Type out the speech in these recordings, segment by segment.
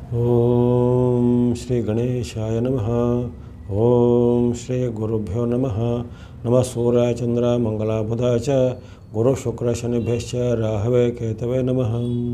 ಓಂ ಶ್ರೀ ಗಣೇಶಾಯ ನಮಃ ಓಂ ಶ್ರೀ ಗುರುಭ್ಯೋ ನಮಃ ನಮಃ ಸೂರ್ಯ ಚಂದ್ರ ಮಂಗಲ ಬುಧ ಚ ಗುರು ಶುಕ್ರ ಶನಿಭ್ಯಶ್ಚ ರಾಹವೇ ಕೇತವೇ ನಮಃ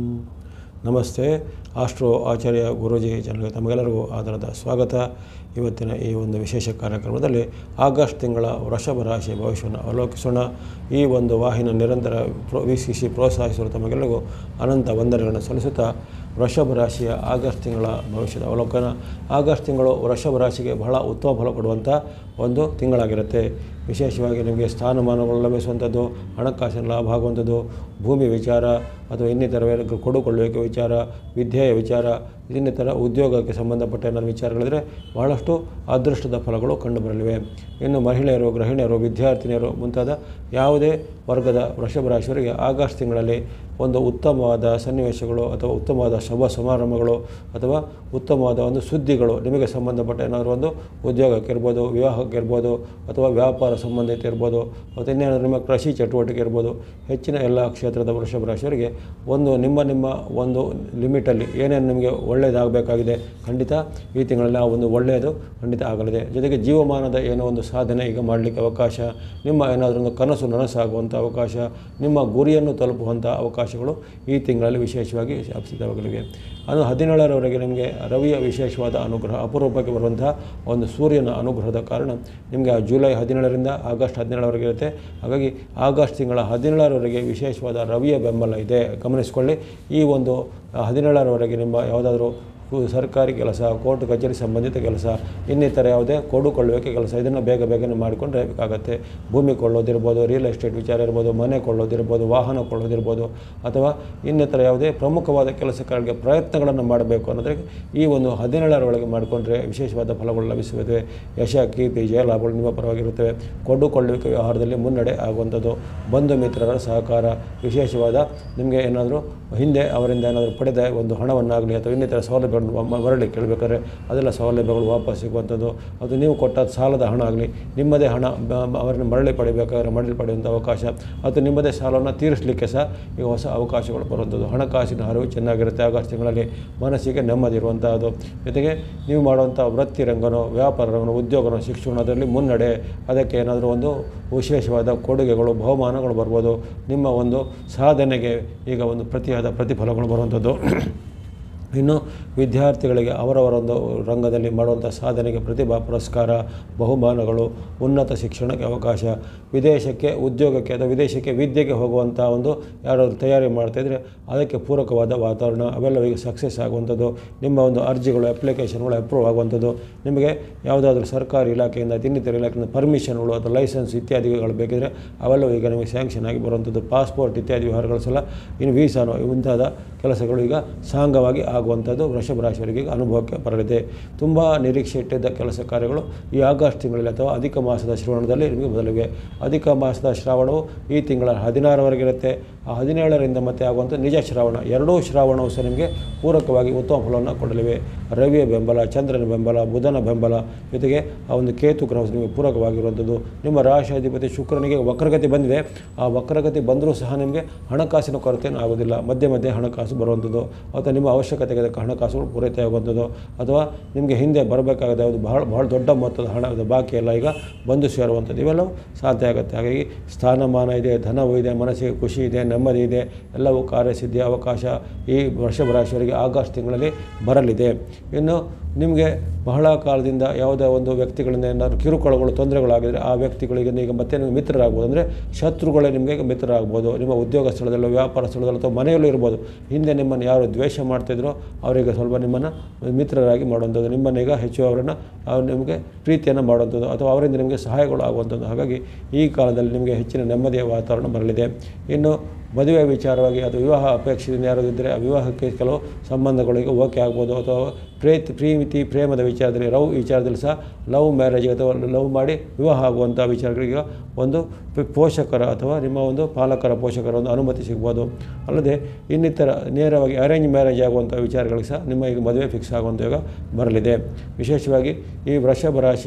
ನಮಸ್ತೆ ಆಸ್ಟ್ರೋ ಆಚಾರ್ಯ ಗುರೂಜಿ ಚಾನಲ್ಗೆ ತಮಗೆಲ್ಲರಿಗೂ ಆಧಾರದ ಸ್ವಾಗತ ಇವತ್ತಿನ ಈ ಒಂದು ವಿಶೇಷ ಕಾರ್ಯಕ್ರಮದಲ್ಲಿ ಆಗಸ್ಟ್ ತಿಂಗಳ ವೃಷಭ ರಾಶಿ ಭವಿಷ್ಯವನ್ನು ಅವಲೋಕಿಸೋಣ ಈ ಒಂದು ವಾಹಿನ ನಿರಂತರ ಪ್ರೋ ವೀಕ್ಷಿಸಿ ಪ್ರೋತ್ಸಾಹಿಸಿರುವ ತಮಗೆಲ್ಲರಿಗೂ ಅನಂತ ವಂದನೆಗಳನ್ನು ಸಲ್ಲಿಸುತ್ತಾ ವೃಷಭ ರಾಶಿಯ ಆಗಸ್ಟ್ ತಿಂಗಳ ಭವಿಷ್ಯದ ಅವಲೋಕನ ಆಗಸ್ಟ್ ತಿಂಗಳು ವೃಷಭ ರಾಶಿಗೆ ಬಹಳ ಉತ್ತಮ ಫಲ ಕೊಡುವಂಥ ಒಂದು ತಿಂಗಳಾಗಿರುತ್ತೆ ವಿಶೇಷವಾಗಿ ನಿಮಗೆ ಸ್ಥಾನಮಾನಗಳು ಲಭಿಸುವಂಥದ್ದು ಹಣಕಾಸಿನ ಲಾಭ ಆಗುವಂಥದ್ದು ಭೂಮಿ ವಿಚಾರ ಅಥವಾ ಇನ್ನಿತರ ಬೇರೆ ಕೊಡುಕೊಳ್ಳುವಿಕೆ ವಿಚಾರ ವಿದ್ಯೆಯ ವಿಚಾರ ಇನ್ನಿತರ ಉದ್ಯೋಗಕ್ಕೆ ಸಂಬಂಧಪಟ್ಟ ಏನಾದ್ರು ವಿಚಾರಗಳಿದ್ರೆ ಬಹಳಷ್ಟು ಅದೃಷ್ಟದ ಫಲಗಳು ಕಂಡುಬರಲಿವೆ ಇನ್ನು ಮಹಿಳೆಯರು ಗೃಹಿಣಿಯರು ವಿದ್ಯಾರ್ಥಿನಿಯರು ಮುಂತಾದ ಯಾವುದೇ ವರ್ಗದ ವೃಷಭ ರಾಶಿಯವರಿಗೆ ಆಗಸ್ಟ್ ತಿಂಗಳಲ್ಲಿ ಒಂದು ಉತ್ತಮವಾದ ಸನ್ನಿವೇಶಗಳು ಅಥವಾ ಉತ್ತಮವಾದ ಶುಭ ಸಮಾರಂಭಗಳು ಅಥವಾ ಉತ್ತಮವಾದ ಒಂದು ಸುದ್ದಿಗಳು ನಿಮಗೆ ಸಂಬಂಧಪಟ್ಟ ಏನಾದರೂ ಒಂದು ಉದ್ಯೋಗಕ್ಕೆ ಇರ್ಬೋದು ವಿವಾಹಕ್ಕೆ ಇರ್ಬೋದು ಅಥವಾ ವ್ಯಾಪಾರ ಸಂಬಂಧಿತ ಇರ್ಬೋದು ಮತ್ತು ಇನ್ನೇನಾದರೂ ನಿಮ್ಮ ಕೃಷಿ ಚಟುವಟಿಕೆ ಇರ್ಬೋದು ಹೆಚ್ಚಿನ ಎಲ್ಲ ಕ್ಷೇತ್ರದ ವೃಷಭ ರಾಶಿಯವರಿಗೆ ಒಂದು ನಿಮ್ಮ ನಿಮ್ಮ ಒಂದು ಲಿಮಿಟಲ್ಲಿ ಏನೇನು ನಿಮಗೆ ಒಳ್ಳೆಯದಾಗಬೇಕಾಗಿದೆ ಖಂಡಿತ ಈ ತಿಂಗಳಲ್ಲಿ ಆ ಒಂದು ಒಳ್ಳೆಯದು ಖಂಡಿತ ಆಗಲಿದೆ ಜೊತೆಗೆ ಜೀವಮಾನದ ಏನೋ ಒಂದು ಸಾಧನೆ ಈಗ ಮಾಡಲಿಕ್ಕೆ ಅವಕಾಶ ನಿಮ್ಮ ಏನಾದರೂ ಒಂದು ಕನಸು ನನಸಾಗುವಂಥ ಅವಕಾಶ ನಿಮ್ಮ ಗುರಿಯನ್ನು ತಲುಪುವಂಥ ಅವಕಾಶಗಳು ಈ ತಿಂಗಳಲ್ಲಿ ವಿಶೇಷವಾಗಿ ಸಿದ್ಧವಾಗಲಿವೆ ಅದು ಹದಿನೇಳರವರೆಗೆ ನಿಮಗೆ ರವಿಯ ವಿಶೇಷವಾದ ಅನುಗ್ರಹ ಅಪರೂಪಕ್ಕೆ ಬರುವಂತಹ ಒಂದು ಸೂರ್ಯನ ಅನುಗ್ರಹದ ಕಾರಣ ನಿಮಗೆ ಆ ಜುಲೈ ಹದಿನೇಳರಿಂದ ಆಗಸ್ಟ್ ಹದಿನೇಳರವರೆಗೆ ಇರುತ್ತೆ ಹಾಗಾಗಿ ಆಗಸ್ಟ್ ತಿಂಗಳ ಹದಿನೇಳರವರೆಗೆ ವಿಶೇಷವಾದ ರವಿಯ ಬೆಂಬಲ ಇದೆ ಗಮನಿಸಿಕೊಳ್ಳಿ ಈ ಒಂದು ಹದಿನೇಳರವರೆಗೆ ನಿಮ್ಮ ಯಾವುದಾದ್ರೂ ಸರ್ಕಾರಿ ಕೆಲಸ ಕೋರ್ಟ್ ಕಚೇರಿ ಸಂಬಂಧಿತ ಕೆಲಸ ಇನ್ನಿತರ ಯಾವುದೇ ಕೊಡುಕೊಳ್ಳುವಿಕೆ ಕೆಲಸ ಇದನ್ನು ಬೇಗ ಬೇಗನೆ ಮಾಡಿಕೊಂಡ್ರೆ ಬೇಕಾಗತ್ತೆ ಭೂಮಿ ಕೊಳ್ಳೋದಿರ್ಬೋದು ರಿಯಲ್ ಎಸ್ಟೇಟ್ ವಿಚಾರ ಇರ್ಬೋದು ಮನೆ ಕೊಳ್ಳೋದಿರ್ಬೋದು ವಾಹನ ಕೊಳ್ಳೋದಿರ್ಬೋದು ಅಥವಾ ಇನ್ನಿತರ ಯಾವುದೇ ಪ್ರಮುಖವಾದ ಕೆಲಸಗಳಿಗೆ ಪ್ರಯತ್ನಗಳನ್ನು ಮಾಡಬೇಕು ಅನ್ನೋದಕ್ಕೆ ಈ ಒಂದು ಹದಿನೇಳರೊಳಗೆ ಮಾಡಿಕೊಂಡ್ರೆ ವಿಶೇಷವಾದ ಫಲಗಳು ಲಭಿಸುತ್ತದೆ ಯಶ ಕೀರ್ತಿ ಜಯ ಲಾಭಗಳು ನಿಮ್ಮ ಪರವಾಗಿರುತ್ತವೆ ಕೊಂಡುಕೊಳ್ಳುವಿಕೆ ವ್ಯವಹಾರದಲ್ಲಿ ಮುನ್ನಡೆ ಆಗುವಂಥದ್ದು ಬಂಧು ಮಿತ್ರರ ಸಹಕಾರ ವಿಶೇಷವಾದ ನಿಮಗೆ ಏನಾದರೂ ಹಿಂದೆ ಅವರಿಂದ ಏನಾದರೂ ಪಡೆದ ಒಂದು ಹಣವನ್ನಾಗಲಿ ಅಥವಾ ಇನ್ನಿತರ ಸೌಲಭ್ಯಗಳನ್ನು ಮರಳಿ ಕೇಳಬೇಕಾದ್ರೆ ಅದೆಲ್ಲ ಸೌಲಭ್ಯಗಳು ವಾಪಸ್ ಸಿಗುವಂಥದ್ದು ಅದು ನೀವು ಕೊಟ್ಟ ಸಾಲದ ಹಣ ಆಗಲಿ ನಿಮ್ಮದೇ ಹಣ ಅವರನ್ನು ಮರಳಿ ಪಡಿಬೇಕಾದ್ರೆ ಮರಳಿ ಪಡೆಯುವಂಥ ಅವಕಾಶ ಅಥವಾ ನಿಮ್ಮದೇ ಸಾಲವನ್ನು ತೀರಿಸಲಿಕ್ಕೆ ಸಹ ಈಗ ಹೊಸ ಅವಕಾಶಗಳು ಬರುವಂಥದ್ದು ಹಣಕಾಸಿನ ಹರಿವು ಚೆನ್ನಾಗಿರುತ್ತೆ ಆಗಸ್ಟ್ ತಿಂಗಳಲ್ಲಿ ಮನಸ್ಸಿಗೆ ನೆಮ್ಮದಿ ಇರುವಂಥದ್ದು ಜೊತೆಗೆ ನೀವು ಮಾಡುವಂಥ ವೃತ್ತಿ ರಂಗನೋ ವ್ಯಾಪಾರ ರಂಗನೋ ಉದ್ಯೋಗನೋ ಶಿಕ್ಷಣದಲ್ಲಿ ಮುನ್ನಡೆ ಅದಕ್ಕೆ ಏನಾದರೂ ಒಂದು ವಿಶೇಷವಾದ ಕೊಡುಗೆಗಳು ಬಹುಮಾನಗಳು ಬರ್ಬೋದು ನಿಮ್ಮ ಒಂದು ಸಾಧನೆಗೆ ಈಗ ಒಂದು ಪ್ರತಿಯಾದ ಪ್ರತಿಫಲಗಳು ಬರುವಂಥದ್ದು ಇನ್ನು ವಿದ್ಯಾರ್ಥಿಗಳಿಗೆ ಅವರವರ ಒಂದು ರಂಗದಲ್ಲಿ ಮಾಡುವಂಥ ಸಾಧನೆಗೆ ಪ್ರತಿಭಾ ಪುರಸ್ಕಾರ ಬಹುಮಾನಗಳು ಉನ್ನತ ಶಿಕ್ಷಣಕ್ಕೆ ಅವಕಾಶ ವಿದೇಶಕ್ಕೆ ಉದ್ಯೋಗಕ್ಕೆ ಅಥವಾ ವಿದೇಶಕ್ಕೆ ವಿದ್ಯೆಗೆ ಹೋಗುವಂಥ ಒಂದು ಯಾರಾದರೂ ತಯಾರಿ ಮಾಡ್ತಾಯಿದ್ರೆ ಅದಕ್ಕೆ ಪೂರಕವಾದ ವಾತಾವರಣ ಅವೆಲ್ಲ ಈಗ ಸಕ್ಸಸ್ ಆಗುವಂಥದ್ದು ನಿಮ್ಮ ಒಂದು ಅರ್ಜಿಗಳು ಅಪ್ಲಿಕೇಶನ್ಗಳು ಅಪ್ರೂವ್ ಆಗುವಂಥದ್ದು ನಿಮಗೆ ಯಾವುದಾದ್ರೂ ಸರ್ಕಾರಿ ಇಲಾಖೆಯಿಂದ ಇನ್ನಿತರ ಇಲಾಖೆಯಿಂದ ಪರ್ಮಿಷನ್ಗಳು ಅಥವಾ ಲೈಸೆನ್ಸ್ ಇತ್ಯಾದಿಗಳು ಬೇಕಿದ್ರೆ ಅವೆಲ್ಲವೂ ಈಗ ನಿಮಗೆ ಸ್ಯಾಂಕ್ಷನ್ ಆಗಿ ಬರುವಂಥದ್ದು ಪಾಸ್ಪೋರ್ಟ್ ಇತ್ಯಾದಿ ವ್ಯವಹಾರಗಳು ಸಲ ಇನ್ನು ವೀಸಾನೋ ಮುಂತಾದ ಕೆಲಸಗಳು ಈಗ ಸಾಂಗವಾಗಿ ಆಗುವಂಥದ್ದು ವೃಷಭ ರಾಶಿಯವರಿಗೆ ಅನುಭವಕ್ಕೆ ಬರಲಿದೆ ತುಂಬ ನಿರೀಕ್ಷೆ ಇಟ್ಟಿದ್ದ ಕೆಲಸ ಕಾರ್ಯಗಳು ಈ ಆಗಸ್ಟ್ ತಿಂಗಳಲ್ಲಿ ಅಥವಾ ಅಧಿಕ ಮಾಸದ ಶ್ರವಣದಲ್ಲಿ ನಿಮಗೆ ಮೊದಲಿವೆ ಅಧಿಕ ಮಾಸದ ಶ್ರಾವಣವು ಈ ತಿಂಗಳ ಹದಿನಾರವರೆಗೆ ಇರುತ್ತೆ ಆ ಹದಿನೇಳರಿಂದ ಮತ್ತೆ ಆಗುವಂಥ ನಿಜ ಶ್ರಾವಣ ಎರಡೂ ಶ್ರಾವಣವು ಸಹ ನಿಮಗೆ ಪೂರಕವಾಗಿ ಉತ್ತಮ ಫಲವನ್ನು ಕೊಡಲಿವೆ ರವಿಯ ಬೆಂಬಲ ಚಂದ್ರನ ಬೆಂಬಲ ಬುಧನ ಬೆಂಬಲ ಜೊತೆಗೆ ಆ ಒಂದು ಕೇತು ಗ್ರಹ ನಿಮಗೆ ಪೂರಕವಾಗಿರುವಂಥದ್ದು ನಿಮ್ಮ ರಾಶಿಯಾಧಿಪತಿ ಶುಕ್ರನಿಗೆ ವಕ್ರಗತಿ ಬಂದಿದೆ ಆ ವಕ್ರಗತಿ ಬಂದರೂ ಸಹ ನಿಮಗೆ ಹಣಕಾಸಿನ ಕೊರತೆಯೂ ಆಗೋದಿಲ್ಲ ಮಧ್ಯೆ ಮಧ್ಯೆ ಹಣಕಾಸು ಬರುವಂಥದ್ದು ಅಥವಾ ನಿಮ್ಮ ಅವಶ್ಯಕತೆಗೆ ಹಣಕಾಸುಗಳು ಪೂರೈಕೆ ಆಗುವಂಥದ್ದು ಅಥವಾ ನಿಮಗೆ ಹಿಂದೆ ಬರಬೇಕಾಗದ ಯಾವುದು ಬಹಳ ಬಹಳ ದೊಡ್ಡ ಮೊತ್ತದ ಹಣದ ಬಾಕಿ ಎಲ್ಲ ಈಗ ಬಂದು ಸೇರುವಂಥದ್ದು ಇವೆಲ್ಲವೂ ಸಾಧ್ಯ ಆಗುತ್ತೆ ಹಾಗಾಗಿ ಸ್ಥಾನಮಾನ ಇದೆ ಧನವೂ ಇದೆ ಮನಸ್ಸಿಗೆ ಖುಷಿ ಇದೆ ನೆಮ್ಮದಿ ಇದೆ ಎಲ್ಲವೂ ಕಾರ್ಯಸಿದ್ಧಿ ಅವಕಾಶ ಈ ವೃಷಭ ರಾಶಿಯವರಿಗೆ ಆಗಸ್ಟ್ ತಿಂಗಳಲ್ಲಿ ಬರಲಿದೆ ಇನ್ನು ನಿಮಗೆ ಬಹಳ ಕಾಲದಿಂದ ಯಾವುದೇ ಒಂದು ವ್ಯಕ್ತಿಗಳಿಂದ ಏನಾದರೂ ಕಿರುಕುಳಗಳು ತೊಂದರೆಗಳಾಗಿದ್ದರೆ ಆ ವ್ಯಕ್ತಿಗಳಿಗೆ ಈಗ ಮತ್ತೆ ನಿಮಗೆ ಮಿತ್ರರಾಗ್ಬೋದು ಅಂದರೆ ಶತ್ರುಗಳೇ ನಿಮಗೆ ಮಿತ್ರರಾಗ್ಬೋದು ನಿಮ್ಮ ಉದ್ಯೋಗ ಸ್ಥಳದಲ್ಲೋ ವ್ಯಾಪಾರ ಸ್ಥಳದಲ್ಲೋ ಅಥವಾ ಮನೆಯಲ್ಲೂ ಇರ್ಬೋದು ಹಿಂದೆ ನಿಮ್ಮನ್ನು ಯಾರು ದ್ವೇಷ ಮಾಡ್ತಿದ್ರೋ ಅವರಿಗೆ ಸ್ವಲ್ಪ ನಿಮ್ಮನ್ನು ಮಿತ್ರರಾಗಿ ಮಾಡುವಂಥದ್ದು ನಿಮ್ಮನ್ನು ಈಗ ಹೆಚ್ಚು ಅವರನ್ನು ಅವ್ರು ನಿಮಗೆ ಪ್ರೀತಿಯನ್ನು ಮಾಡುವಂಥದ್ದು ಅಥವಾ ಅವರಿಂದ ನಿಮಗೆ ಸಹಾಯಗಳು ಆಗುವಂಥದ್ದು ಹಾಗಾಗಿ ಈ ಕಾಲದಲ್ಲಿ ನಿಮಗೆ ಹೆಚ್ಚಿನ ನೆಮ್ಮದಿಯ ವಾತಾವರಣ ಬರಲಿದೆ ಇನ್ನು ಮದುವೆ ವಿಚಾರವಾಗಿ ಅದು ವಿವಾಹ ಅಪೇಕ್ಷೆಯಿಂದ ಯಾರು ಇದ್ದರೆ ಆ ವಿವಾಹಕ್ಕೆ ಕೆಲವು ಸಂಬಂಧಗಳಿಗೆ ಓಕೆ ಆಗ್ಬೋದು ಅಥವಾ ಪ್ರೇತ್ ಪ್ರೀತಿ ಪ್ರೇಮದ ವಿಚಾರದಲ್ಲಿ ಲವ್ ವಿಚಾರದಲ್ಲಿ ಸಹ ಲವ್ ಮ್ಯಾರೇಜ್ ಅಥವಾ ಲವ್ ಮಾಡಿ ವಿವಾಹ ಆಗುವಂಥ ವಿಚಾರಗಳಿಗೆ ಒಂದು ಪೋಷಕರ ಅಥವಾ ನಿಮ್ಮ ಒಂದು ಪಾಲಕರ ಪೋಷಕರ ಒಂದು ಅನುಮತಿ ಸಿಗ್ಬೋದು ಅಲ್ಲದೆ ಇನ್ನಿತರ ನೇರವಾಗಿ ಅರೇಂಜ್ ಮ್ಯಾರೇಜ್ ಆಗುವಂಥ ವಿಚಾರಗಳಿಗೆ ಸಹ ನಿಮ್ಮ ಈಗ ಮದುವೆ ಫಿಕ್ಸ್ ಆಗುವಂಥ ಯೋಗ ಬರಲಿದೆ ವಿಶೇಷವಾಗಿ ಈ ವೃಷಭ ರಾಶಿಯ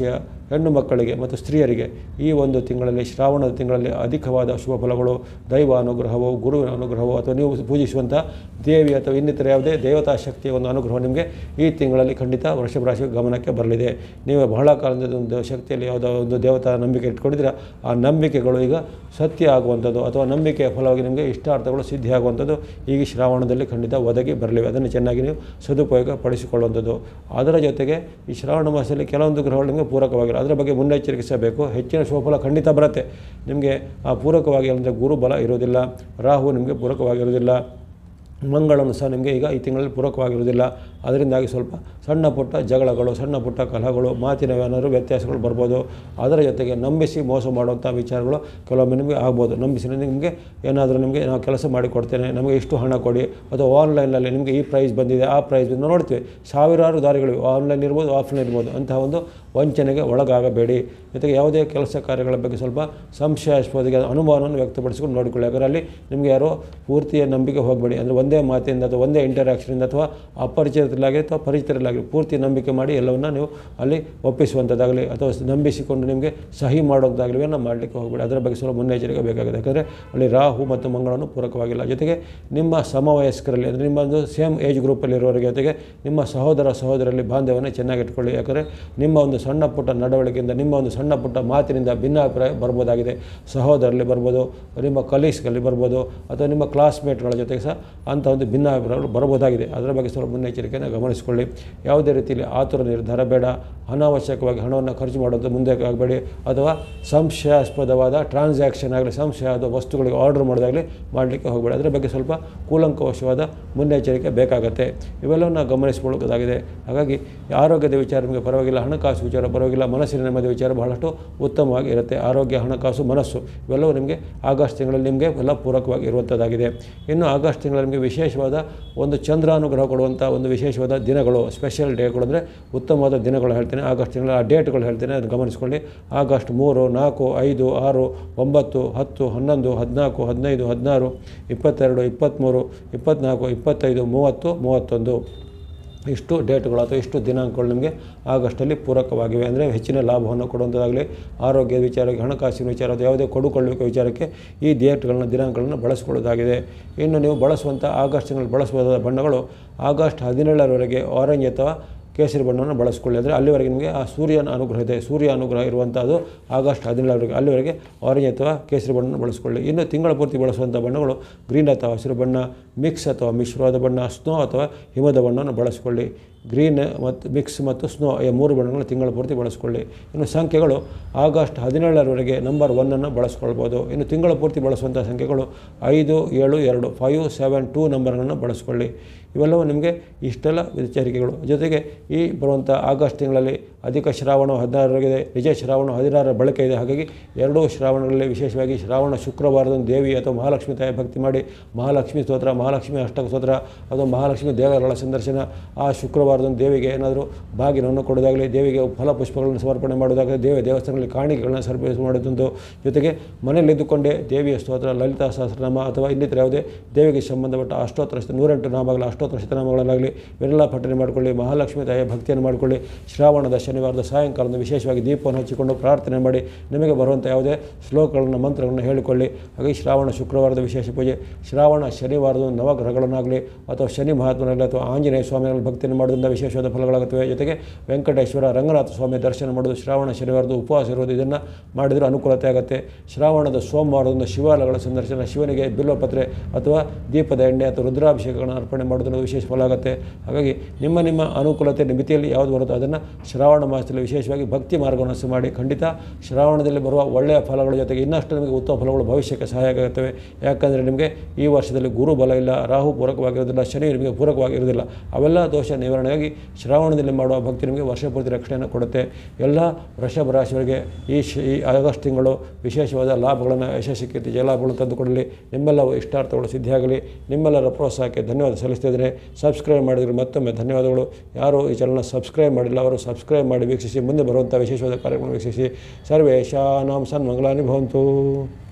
ಹೆಣ್ಣು ಮಕ್ಕಳಿಗೆ ಮತ್ತು ಸ್ತ್ರೀಯರಿಗೆ ಈ ಒಂದು ತಿಂಗಳಲ್ಲಿ ಶ್ರಾವಣದ ತಿಂಗಳಲ್ಲಿ ಅಧಿಕವಾದ ಶುಭ ಫಲಗಳು ದೈವ ಅನುಗ್ರಹವು ಗುರುವಿನ ಅನುಗ್ರಹವು ಅಥವಾ ನೀವು ಪೂಜಿಸುವಂಥ ದೇವಿ ಅಥವಾ ಇನ್ನಿತರ ಯಾವುದೇ ದೇವತಾ ಶಕ್ತಿಯ ಒಂದು ಅನುಗ್ರಹ ನಿಮಗೆ ಈ ತಿಂಗಳಲ್ಲಿ ಖಂಡಿತ ವೃಷಭ ರಾಶಿ ಗಮನಕ್ಕೆ ಬರಲಿದೆ ನೀವು ಬಹಳ ಕಾಲದ ಒಂದು ಶಕ್ತಿಯಲ್ಲಿ ಯಾವುದೋ ಒಂದು ದೇವತಾ ನಂಬಿಕೆ ಇಟ್ಕೊಂಡಿದ್ದೀರ ಆ ನಂಬಿಕೆಗಳು ಈಗ ಸತ್ಯ ಆಗುವಂಥದ್ದು ಅಥವಾ ನಂಬಿಕೆಯ ಫಲವಾಗಿ ನಿಮಗೆ ಇಷ್ಟಾರ್ಥಗಳು ಸಿದ್ಧಿ ಆಗುವಂಥದ್ದು ಈಗ ಶ್ರಾವಣದಲ್ಲಿ ಖಂಡಿತ ಒದಗಿ ಬರಲಿವೆ ಅದನ್ನು ಚೆನ್ನಾಗಿ ನೀವು ಸದುಪಯೋಗ ಪಡಿಸಿಕೊಳ್ಳುವಂಥದ್ದು ಅದರ ಜೊತೆಗೆ ಈ ಶ್ರಾವಣ ಮಾಸದಲ್ಲಿ ಕೆಲವೊಂದು ಗ್ರಹಗಳು ನಿಮಗೆ ಪೂರಕವಾಗಿಲ್ಲ ಅದರ ಬಗ್ಗೆ ಮುನ್ನೆಚ್ಚರಿಸಬೇಕು ಹೆಚ್ಚಿನ ಶುಭಫಲ ಖಂಡಿತ ಬರುತ್ತೆ ನಿಮಗೆ ಆ ಪೂರಕವಾಗಿ ಅಂದರೆ ಗುರು ಬಲ ಇರೋದಿಲ್ಲ ರಾಹು ನಿಮಗೆ ಪೂರಕವಾಗಿರೋದಿಲ್ಲ ಮಂಗಳನು ಸಹ ನಿಮಗೆ ಈಗ ಈ ತಿಂಗಳಲ್ಲಿ ಪೂರಕವಾಗಿರುವುದಿಲ್ಲ ಅದರಿಂದಾಗಿ ಸ್ವಲ್ಪ ಸಣ್ಣ ಪುಟ್ಟ ಜಗಳಗಳು ಸಣ್ಣ ಪುಟ್ಟ ಕಲಹಗಳು ಮಾತಿನ ಏನಾದರೂ ವ್ಯತ್ಯಾಸಗಳು ಬರ್ಬೋದು ಅದರ ಜೊತೆಗೆ ನಂಬಿಸಿ ಮೋಸ ಮಾಡುವಂಥ ವಿಚಾರಗಳು ಕೆಲವೊಮ್ಮೆ ನಿಮಗೆ ಆಗ್ಬೋದು ನಂಬಿಸಿ ನಿಮಗೆ ಏನಾದರೂ ನಿಮಗೆ ನಾವು ಕೆಲಸ ಮಾಡಿಕೊಡ್ತೇನೆ ನಮಗೆ ಇಷ್ಟು ಹಣ ಕೊಡಿ ಅಥವಾ ಆನ್ಲೈನಲ್ಲಿ ನಿಮಗೆ ಈ ಪ್ರೈಸ್ ಬಂದಿದೆ ಆ ಪ್ರೈಸ್ ಬಂದು ನೋಡ್ತೀವಿ ಸಾವಿರಾರು ದಾರಿಗಳಿವೆ ಆನ್ಲೈನ್ ಇರ್ಬೋದು ಆಫ್ಲೈನ್ ಇರ್ಬೋದು ಅಂತಹ ಒಂದು ವಂಚನೆಗೆ ಒಳಗಾಗಬೇಡಿ ಜೊತೆಗೆ ಯಾವುದೇ ಕೆಲಸ ಕಾರ್ಯಗಳ ಬಗ್ಗೆ ಸ್ವಲ್ಪ ಸಂಶಯಾಸ್ಪದ ಅನುಮಾನವನ್ನು ವ್ಯಕ್ತಪಡಿಸಿಕೊಂಡು ನೋಡಿಕೊಳ್ಳಿ ಅದರಲ್ಲಿ ನಿಮಗೆ ಯಾರೋ ಪೂರ್ತಿಯ ನಂಬಿಕೆ ಹೋಗಬೇಡಿ ಅಂದರೆ ಒಂದೇ ಮಾತಿಂದ ಅಥವಾ ಒಂದೇ ಇಂಟರಾಕ್ಷನಿಂದ ಅಥವಾ ಅಪರಿಚಿತರಲ್ಲಾಗಲಿ ಅಥವಾ ಪರಿಚಿತರಲ್ಲಾಗಲಿ ಪೂರ್ತಿ ನಂಬಿಕೆ ಮಾಡಿ ಎಲ್ಲವನ್ನು ನೀವು ಅಲ್ಲಿ ಒಪ್ಪಿಸುವಂಥದ್ದಾಗಲಿ ಅಥವಾ ನಂಬಿಸಿಕೊಂಡು ನಿಮಗೆ ಸಹಿ ಮಾಡೋದಾಗಲಿ ಏನೋ ಮಾಡಲಿಕ್ಕೆ ಹೋಗಬೇಡಿ ಅದರ ಬಗ್ಗೆ ಸ್ವಲ್ಪ ಮುನ್ನೆಚ್ಚರಿಕೆ ಬೇಕಾಗಿದೆ ಯಾಕಂದರೆ ಅಲ್ಲಿ ರಾಹು ಮತ್ತು ಮಂಗಳನು ಪೂರಕವಾಗಿಲ್ಲ ಜೊತೆಗೆ ನಿಮ್ಮ ಸಮವಯಸ್ಕರಲ್ಲಿ ಅಂದರೆ ನಿಮ್ಮ ಒಂದು ಸೇಮ್ ಏಜ್ ಗ್ರೂಪಲ್ಲಿರೋರಿಗೆ ಜೊತೆಗೆ ನಿಮ್ಮ ಸಹೋದರ ಸಹೋದರಲ್ಲಿ ಬಾಂಧವ್ಯವನ್ನು ಚೆನ್ನಾಗಿ ಇಟ್ಕೊಳ್ಳಿ ಯಾಕಂದರೆ ನಿಮ್ಮ ಒಂದು ಸಣ್ಣ ಪುಟ್ಟ ನಡವಳಿಕೆಯಿಂದ ನಿಮ್ಮ ಒಂದು ಸಣ್ಣ ಪುಟ್ಟ ಮಾತಿನಿಂದ ಭಿನ್ನಾಭಿಪ್ರಾಯ ಬರ್ಬೋದಾಗಿದೆ ಸಹೋದರಲ್ಲಿ ಬರ್ಬೋದು ನಿಮ್ಮ ಕಲೀಗ್ಸ್ಗಳಲ್ಲಿ ಬರ್ಬೋದು ಅಥವಾ ನಿಮ್ಮ ಕ್ಲಾಸ್ಮೇಟ್ಗಳ ಜೊತೆಗೆ ಸಹ ಅಂಥ ಒಂದು ಭಿನ್ನಾಭಿಪ್ರಾಯಗಳು ಬರ್ಬೋದಾಗಿದೆ ಅದರ ಬಗ್ಗೆ ಸ್ವಲ್ಪ ಮುನ್ನೆಚ್ಚರಿಕೆಯನ್ನು ಗಮನಿಸಿಕೊಳ್ಳಿ ಯಾವುದೇ ರೀತಿಯಲ್ಲಿ ಆತುರ ನಿರ್ಧಾರ ಬೇಡ ಅನಾವಶ್ಯಕವಾಗಿ ಹಣವನ್ನು ಖರ್ಚು ಮಾಡೋದು ಮುಂದೆ ಆಗಬೇಡಿ ಅಥವಾ ಸಂಶಯಾಸ್ಪದವಾದ ಟ್ರಾನ್ಸಾಕ್ಷನ್ ಆಗಲಿ ಸಂಶಯವಾದ ವಸ್ತುಗಳಿಗೆ ಆರ್ಡರ್ ಮಾಡೋದಾಗಲಿ ಮಾಡಲಿಕ್ಕೆ ಹೋಗಬೇಡಿ ಅದರ ಬಗ್ಗೆ ಸ್ವಲ್ಪ ಕೂಲಂಕವಶವಾದ ಮುನ್ನೆಚ್ಚರಿಕೆ ಬೇಕಾಗುತ್ತೆ ಇವೆಲ್ಲವನ್ನು ಗಮನಿಸಿಕೊಳ್ಳಬೇಕಾಗಿದೆ ಹಾಗಾಗಿ ಆರೋಗ್ಯದ ವಿಚಾರ ನಿಮಗೆ ಪರವಾಗಿಲ್ಲ ಹಣಕಾಸು ವಿಚಾರ ಪರವಾಗಿಲ್ಲ ಮನಸ್ಸಿನ ನೆಮ್ಮದಿ ವಿಚಾರ ಬಹಳಷ್ಟು ಉತ್ತಮವಾಗಿ ಇರುತ್ತೆ ಆರೋಗ್ಯ ಹಣಕಾಸು ಮನಸ್ಸು ಇವೆಲ್ಲವೂ ನಿಮಗೆ ಆಗಸ್ಟ್ ತಿಂಗಳಲ್ಲಿ ನಿಮಗೆ ಎಲ್ಲ ಪೂರಕವಾಗಿ ಇರುವಂಥದ್ದಾಗಿದೆ ಇನ್ನು ಆಗಸ್ಟ್ ತಿಂಗಳಲ್ಲಿ ನಿಮಗೆ ವಿಶೇಷವಾದ ಒಂದು ಚಂದ್ರಾನುಗ್ರಹ ಕೊಡುವಂಥ ಒಂದು ವಿಶೇಷವಾದ ದಿನಗಳು ಸ್ಪೆಷಲ್ ಡೇಗಳು ಅಂದರೆ ಉತ್ತಮವಾದ ದಿನಗಳು ಹೇಳ್ತೇನೆ ಆಗಸ್ಟ್ ತಿಂಗಳ ಆ ಡೇಟ್ಗಳು ಹೇಳ್ತೇನೆ ಅದನ್ನು ಗಮನಿಸ್ಕೊಳ್ಳಿ ಆಗಸ್ಟ್ ಮೂರು ನಾಲ್ಕು ಐದು ಆರು ಒಂಬತ್ತು ಹತ್ತು ಹನ್ನೊಂದು ಹದಿನಾಲ್ಕು ಹದಿನೈದು ಹದಿನಾರು ಇಪ್ಪತ್ತೆರಡು ಇಪ್ಪತ್ತ್ಮೂರು ಇಪ್ಪತ್ತ್ನಾಲ್ಕು ಇಪ್ಪತ್ತೈದು ಮೂವತ್ತು ಮೂವತ್ತೊಂದು ಇಷ್ಟು ಡೇಟ್ಗಳು ಅಥವಾ ಇಷ್ಟು ದಿನಾಂಕಗಳು ನಿಮಗೆ ಆಗಸ್ಟಲ್ಲಿ ಪೂರಕವಾಗಿವೆ ಅಂದರೆ ಹೆಚ್ಚಿನ ಲಾಭವನ್ನು ಕೊಡುವಂಥದ್ದಾಗಲಿ ಆರೋಗ್ಯದ ವಿಚಾರಕ್ಕೆ ಹಣಕಾಸಿನ ವಿಚಾರ ಅಥವಾ ಯಾವುದೇ ಕೊಡುಕೊಳ್ಳುವಿಕೆ ವಿಚಾರಕ್ಕೆ ಈ ಡೇಟ್ಗಳನ್ನ ದಿನಾಂಕಗಳನ್ನು ಬಳಸ್ಕೊಳ್ಳೋದಾಗಿದೆ ಇನ್ನು ನೀವು ಬಳಸುವಂಥ ಆಗಸ್ಟ್ ತಿಂಗಳಲ್ಲಿ ಬಳಸಬಹುದಾದ ಬಣ್ಣಗಳು ಆಗಸ್ಟ್ ಹದಿನೇಳರವರೆಗೆ ಆರೆಂಜ್ ಅಥವಾ ಕೇಸರಿ ಬಣ್ಣವನ್ನು ಬಳಸ್ಕೊಳ್ಳಿ ಅಂದರೆ ಅಲ್ಲಿವರೆಗೆ ನಿಮಗೆ ಆ ಸೂರ್ಯನ ಅನುಗ್ರಹ ಇದೆ ಸೂರ್ಯ ಅನುಗ್ರಹ ಇರುವಂಥದ್ದು ಆಗಸ್ಟ್ ಹದಿನೇಳರವರೆಗೆ ಅಲ್ಲಿವರೆಗೆ ಆರೆಂಜ್ ಅಥವಾ ಕೇಸರಿ ಬಣ್ಣವನ್ನು ಬಳಸ್ಕೊಳ್ಳಿ ಇನ್ನು ತಿಂಗಳ ಪೂರ್ತಿ ಬಳಸುವಂಥ ಬಣ್ಣಗಳು ಗ್ರೀನ್ ಅಥವಾ ಹಸಿರು ಬಣ್ಣ ಮಿಕ್ಸ್ ಅಥವಾ ಮಿಶ್ರವಾದ ಬಣ್ಣ ಸ್ನೋ ಅಥವಾ ಹಿಮದ ಬಣ್ಣವನ್ನು ಬಳಸ್ಕೊಳ್ಳಿ ಗ್ರೀನ್ ಮತ್ತು ಮಿಕ್ಸ್ ಮತ್ತು ಸ್ನೋ ಈ ಮೂರು ಬಣ್ಣಗಳನ್ನು ತಿಂಗಳ ಪೂರ್ತಿ ಬಳಸ್ಕೊಳ್ಳಿ ಇನ್ನು ಸಂಖ್ಯೆಗಳು ಆಗಸ್ಟ್ ಹದಿನೇಳರವರೆಗೆ ನಂಬರ್ ಒನ್ನನ್ನು ಬಳಸ್ಕೊಳ್ಬೋದು ಇನ್ನು ತಿಂಗಳ ಪೂರ್ತಿ ಬಳಸುವಂಥ ಸಂಖ್ಯೆಗಳು ಐದು ಏಳು ಎರಡು ಫೈವ್ ಸೆವೆನ್ ಟೂ ನಂಬರ್ಗಳನ್ನು ಬಳಸ್ಕೊಳ್ಳಿ ಇವೆಲ್ಲವೂ ನಿಮಗೆ ಇಷ್ಟೆಲ್ಲ ಎಚ್ಚರಿಕೆಗಳು ಜೊತೆಗೆ ಈ ಬರುವಂಥ ಆಗಸ್ಟ್ ತಿಂಗಳಲ್ಲಿ ಅಧಿಕ ಶ್ರಾವಣ ಹದಿನಾರರಗಿದೆ ನಿಜ ಶ್ರಾವಣ ಹದಿನಾರರ ಬಳಕೆ ಇದೆ ಹಾಗಾಗಿ ಎರಡೂ ಶ್ರಾವಣಗಳಲ್ಲಿ ವಿಶೇಷವಾಗಿ ಶ್ರಾವಣ ಶುಕ್ರವಾರದಂದು ದೇವಿ ಅಥವಾ ಮಹಾಲಕ್ಷ್ಮಿ ತಾಯಿ ಭಕ್ತಿ ಮಾಡಿ ಮಹಾಲಕ್ಷ್ಮಿ ಸ್ತೋತ್ರ ಮಹಾಲಕ್ಷ್ಮಿ ಅಷ್ಟಕ ಸ್ತೋತ್ರ ಅಥವಾ ಮಹಾಲಕ್ಷ್ಮಿ ದೇವರುಗಳ ಸಂದರ್ಶನ ಆ ಶುಕ್ರವಾರದಂದು ದೇವಿಗೆ ಏನಾದರೂ ಬಾಗಿನವನ್ನು ಕೊಡೋದಾಗಲಿ ದೇವಿಗೆ ಫಲಪುಷ್ಪಗಳನ್ನು ಸಮರ್ಪಣೆ ಮಾಡೋದಾಗಲಿ ದೇವ ದೇವಸ್ಥಾನಗಳಲ್ಲಿ ಕಾಣಿಕೆಗಳನ್ನು ಸರ್ವಿಸ್ ಮಾಡೋದಂತು ಜೊತೆಗೆ ಮನೆಯಲ್ಲಿದ್ದುಕೊಂಡೇ ದೇವಿಯ ಸ್ತೋತ್ರ ಲಲಿತಾ ಸಹಸ್ರನಾಮ ಅಥವಾ ಇನ್ನಿತರ ಯಾವುದೇ ದೇವಿಗೆ ಸಂಬಂಧಪಟ್ಟ ಅಷ್ಟೋತ್ತರ ಶತ- ನೂರೆಂಟು ನಾಮಗಳ ಅಷ್ಟೋತ್ತರ ಶತನಾಮಗಳನ್ನಾಗಲಿ ಇವೆಲ್ಲ ಪಠನೆ ಮಾಡಿಕೊಳ್ಳಿ ಮಹಾಲಕ್ಷ್ಮಿ ತಾಯಿಯ ಭಕ್ತಿಯನ್ನು ಮಾಡಿಕೊಳ್ಳಿ ಶ್ರಾವಣದ ಶನಿವಾರದ ಸಾಯಂಕಾಲದ ವಿಶೇಷವಾಗಿ ದೀಪವನ್ನು ಹಚ್ಚಿಕೊಂಡು ಪ್ರಾರ್ಥನೆ ಮಾಡಿ ನಿಮಗೆ ಬರುವಂಥ ಯಾವುದೇ ಶ್ಲೋಕಗಳನ್ನು ಮಂತ್ರಗಳನ್ನು ಹೇಳಿಕೊಳ್ಳಿ ಹಾಗೆ ಶ್ರಾವಣ ಶುಕ್ರವಾರದ ವಿಶೇಷ ಪೂಜೆ ಶ್ರಾವಣ ಶನಿವಾರದ ನವಗ್ರಹಗಳನ್ನಾಗಲಿ ಅಥವಾ ಶನಿ ಮಹಾತ್ಮನಾಗಲಿ ಅಥವಾ ಆಂಜನೇಯ ಸ್ವಾಮಿಗಳ ಭಕ್ತಿಯನ್ನು ಮಾಡೋದ್ರಿಂದ ವಿಶೇಷವಾದ ಫಲಗಳಾಗುತ್ತವೆ ಜೊತೆಗೆ ವೆಂಕಟೇಶ್ವರ ರಂಗನಾಥ ಸ್ವಾಮಿ ದರ್ಶನ ಮಾಡೋದು ಶ್ರಾವಣ ಶನಿವಾರದ ಉಪವಾಸ ಇರೋದು ಇದನ್ನು ಮಾಡಿದರೆ ಅನುಕೂಲತೆ ಆಗುತ್ತೆ ಶ್ರಾವಣದ ಸೋಮವಾರದಿಂದ ಶಿವಾಲಯಗಳ ಸಂದರ್ಶನ ಶಿವನಿಗೆ ಬಿಲ್ವಪತ್ರೆ ಅಥವಾ ದೀಪದ ಎಣ್ಣೆ ಅಥವಾ ರುದ್ರಾಭಿಷೇಕಗಳನ್ನು ಅರ್ಪಣೆ ಮಾಡೋದ್ರಿಂದ ವಿಶೇಷ ಫಲ ಆಗುತ್ತೆ ಹಾಗಾಗಿ ನಿಮ್ಮ ನಿಮ್ಮ ಅನುಕೂಲತೆ ಮಿತಿಯಲ್ಲಿ ಯಾವುದು ಬರುತ್ತೋ ಅದನ್ನು ಶ್ರಾವಣ ಮಾಸದಲ್ಲಿ ವಿಶೇಷವಾಗಿ ಭಕ್ತಿ ಮಾರ್ಗವನ್ನು ಮಾಡಿ ಖಂಡಿತ ಶ್ರಾವಣದಲ್ಲಿ ಬರುವ ಒಳ್ಳೆಯ ಫಲಗಳ ಜೊತೆಗೆ ಇನ್ನಷ್ಟು ನಿಮಗೆ ಉತ್ತಮ ಫಲಗಳು ಭವಿಷ್ಯಕ್ಕೆ ಸಹಾಯ ಆಗುತ್ತವೆ ಯಾಕಂದರೆ ನಿಮಗೆ ಈ ವರ್ಷದಲ್ಲಿ ಗುರು ಬಲ ಇಲ್ಲ ರಾಹು ಪೂರಕವಾಗಿರೋದಿಲ್ಲ ಶನಿ ನಿಮಗೆ ಪೂರಕವಾಗಿರೋದಿಲ್ಲ ಅವೆಲ್ಲ ದೋಷ ನಿವಾರಣೆಗಾಗಿ ಶ್ರಾವಣದಲ್ಲಿ ಮಾಡುವ ಭಕ್ತಿ ನಿಮಗೆ ವರ್ಷ ಪೂರ್ತಿ ರಕ್ಷಣೆಯನ್ನು ಕೊಡುತ್ತೆ ಎಲ್ಲ ವೃಷಭ ರಾಶಿಯವರಿಗೆ ಈ ಶ್ ಈ ಆಗಸ್ಟ್ ತಿಂಗಳು ವಿಶೇಷವಾದ ಲಾಭಗಳನ್ನು ಯಶಸ್ಸಿಗೆ ಜಯಲಾಭಗಳನ್ನು ತಂದುಕೊಡಲಿ ನಿಮ್ಮೆಲ್ಲವೂ ಇಷ್ಟಾರ್ಥಗಳು ಸಿದ್ಧಿಯಾಗಲಿ ನಿಮ್ಮೆಲ್ಲರ ಪ್ರೋತ್ಸಾಹಕ್ಕೆ ಧನ್ಯವಾದ ಸಲ್ಲಿಸ್ತಿದ್ದೇನೆ ಸಬ್ಸ್ಕ್ರೈಬ್ ಮಾಡಿದರೆ ಮತ್ತೊಮ್ಮೆ ಧನ್ಯವಾದಗಳು ಯಾರು ಈ ಚಾನಲ್ನ ಸಬ್ಸ್ಕ್ರೈಬ್ ಮಾಡಿಲ್ಲ ಅವರು ಸಬ್ಸ್ಕ್ರೈಬ್ ಮಾಡಿ ವೀಕ್ಷಿಸಿ ಮುಂದೆ ಬರುವಂಥ ವಿಶೇಷವಾದ ಕಾರ್ಯಕ್ರಮ ವೀಕ್ಷಿಸಿ ಸರ್ವೇಶಾನಾಂ ಸನ್ಮಂಗಲಾನಿ ಭವಂತು